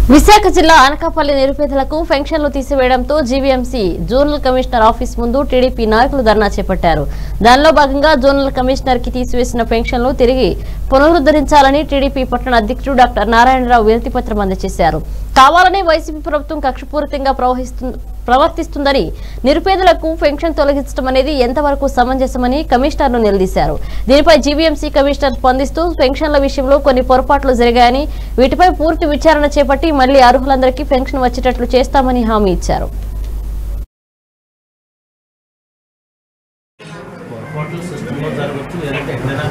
విశాఖ జిల్లా అనకాపల్లి నిరుపేదలకు పెన్షన్లు తీసివేయడంతో జీవీఎంసీ జోనల్ కమిషనర్ ఆఫీస్ ముందు టీడీపీ నాయకులు ధర్నా చేపట్టారు దానిలో భాగంగా జోనల్ కమిషనర్ కి తీసివేసిన పెన్షన్లు తిరిగి పునరుద్ధరించాలని టీడీపీ పట్టణ అధ్యక్షుడు డాక్టర్ నారాయణరావు వినతి పత్రం అందజేశారు కావాలని వైసీపీ ప్రభుత్వం కక్షపూరితంగా ప్రవహిస్తు ప్రవర్తిస్తుందని నిరుపేదలకు పెన్షన్ తొలగించడం అనేది ఎంతవరకు సమంజసమని కమిషనర్ను నిలదీశారు దీనిపై జీవీఎంసీ కమిషనర్ స్పందిస్తూ పెన్షన్ల విషయంలో కొన్ని పొరపాట్లు జరిగాయని వీటిపై పూర్తి విచారణ చేపట్టి మళ్లీ అర్హులందరికీ పెన్షన్ వచ్చేటట్లు చేస్తామని హామీ ఇచ్చారు పొరపాట్లు సిస్టంలో జరగచ్చు లేదంటే ఎక్కడైనా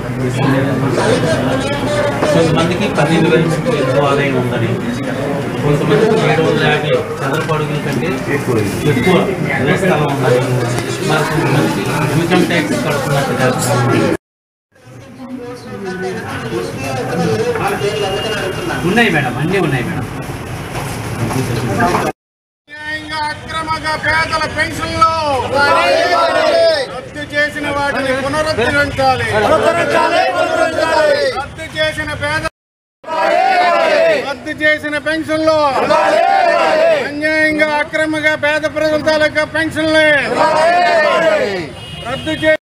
కొంతమందికి పన్నెండు వేల కంటే ఎక్కువ ఆదాయం ఉందని కొంతమందికి ఏడు వందల యాభై చదరపు అడుగుల కంటే ఎక్కువ ఇళ్ల స్థలం ఉందని మరి కొంతమందికి ఇన్కమ్ ట్యాక్స్ కడుతున్నట్టు చేస్తున్నారు ఉన్నాయి మేడం అన్నీ ఉన్నాయి మేడం న్యాయంగా అక్రమంగా పేదల పెన్షన్లు రద్దు చేసిన వాటిని పునరుద్ధరించాలి రద్దు చేసిన పేద రద్దు చేసిన పెన్షన్లు అన్యాయంగా అక్రమంగా పేద ప్రజల తాలూకా పెన్షన్లు రద్దు చే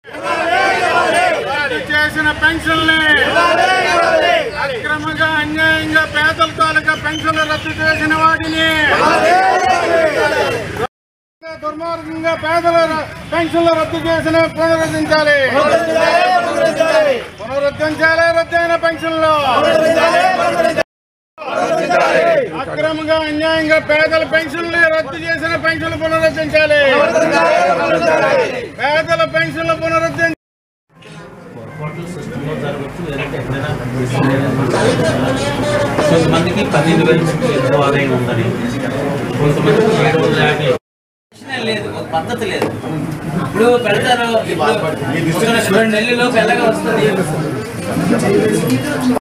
రద్దు చేసిన పెన్షన్లు అక్రమంగా అన్యాయంగా పేదల తాలూకా పెన్షన్లు రద్దు చేసిన వాటిని దుర్మార్గంగా పేదల ర- పెన్షన్లు రద్దు చేసిన పునరుద్ధరించాలి పునరుద్ధరించాలి రద్దయిన పెన్షన్లు అక్రమంగా అన్యాయంగా పేదల పెన్షన్లు రద్దు చేసిన పెన్షన్లు పునరుద్ధరించాలి పేదల పెన్షన్లు పునరుద్ధరించాలి పొరపాట్లు సిస్టంలో జరగచ్చు లేదంటే ఎక్కడైనా కొంతమందికి పన్నెండు వేల కంటే ఎక్కువ ఆదాయం ఉందని కొంతమందికి ఏడు వందల యాభై లేదు ఒక పద్ధతి లేదు ఇప్పుడు పెడతారు ఇప్పుడు ఒక రెండు నెలల్లో పెళ్ళగా వస్తుంది